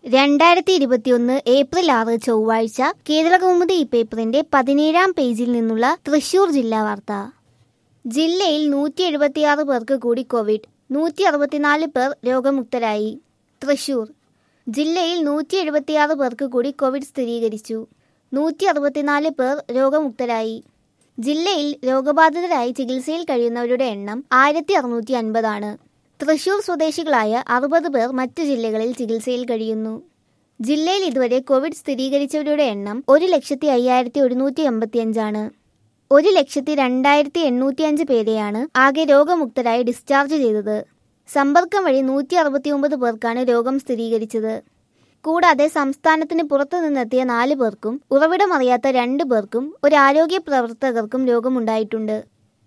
രണ്ടായിരത്തി ഇരുപത്തിയൊന്ന് ഏപ്രിൽ ആറ് ചൊവ്വാഴ്ച കേരളകൗമുദി ഈ പേപ്പറിന്റെ പതിനേഴാം പേജിൽ നിന്നുള്ള തൃശൂർ ജില്ലാ വാർത്ത ജില്ലയിൽ നൂറ്റി എഴുപത്തിയാറ് പേർക്ക് കൂടി കോവിഡ് നൂറ്റി അറുപത്തിനാല് പേർ രോഗമുക്തരായി തൃശൂർ ജില്ലയിൽ നൂറ്റി എഴുപത്തിയാറ് പേർക്ക് കൂടി കോവിഡ് സ്ഥിരീകരിച്ചു നൂറ്റി അറുപത്തിനാല് പേർ രോഗമുക്തരായി ജില്ലയിൽ രോഗബാധിതരായി ചികിത്സയിൽ കഴിയുന്നവരുടെ എണ്ണം ആയിരത്തി അറുന്നൂറ്റി അൻപതാണ് തൃശൂർ സ്വദേശികളായ അറുപത് പേർ മറ്റു ജില്ലകളിൽ ചികിത്സയിൽ കഴിയുന്നു ജില്ലയിൽ ഇതുവരെ കോവിഡ് സ്ഥിരീകരിച്ചവരുടെ എണ്ണം ഒരു ലക്ഷത്തി അയ്യായിരത്തി ഒരുന്നൂറ്റി എൺപത്തിയഞ്ചാണ് ഒരു ലക്ഷത്തി രണ്ടായിരത്തി എണ്ണൂറ്റി അഞ്ച് പേരെയാണ് ആകെ രോഗമുക്തരായി ഡിസ്ചാർജ് ചെയ്തത് സമ്പർക്കം വഴി നൂറ്റി അറുപത്തിയൊമ്പത് പേർക്കാണ് രോഗം സ്ഥിരീകരിച്ചത് കൂടാതെ സംസ്ഥാനത്തിന് പുറത്തു നിന്നെത്തിയ നാല് പേർക്കും ഉറവിടമറിയാത്ത രണ്ട് പേർക്കും ഒരു ആരോഗ്യ പ്രവർത്തകർക്കും രോഗമുണ്ടായിട്ടുണ്ട്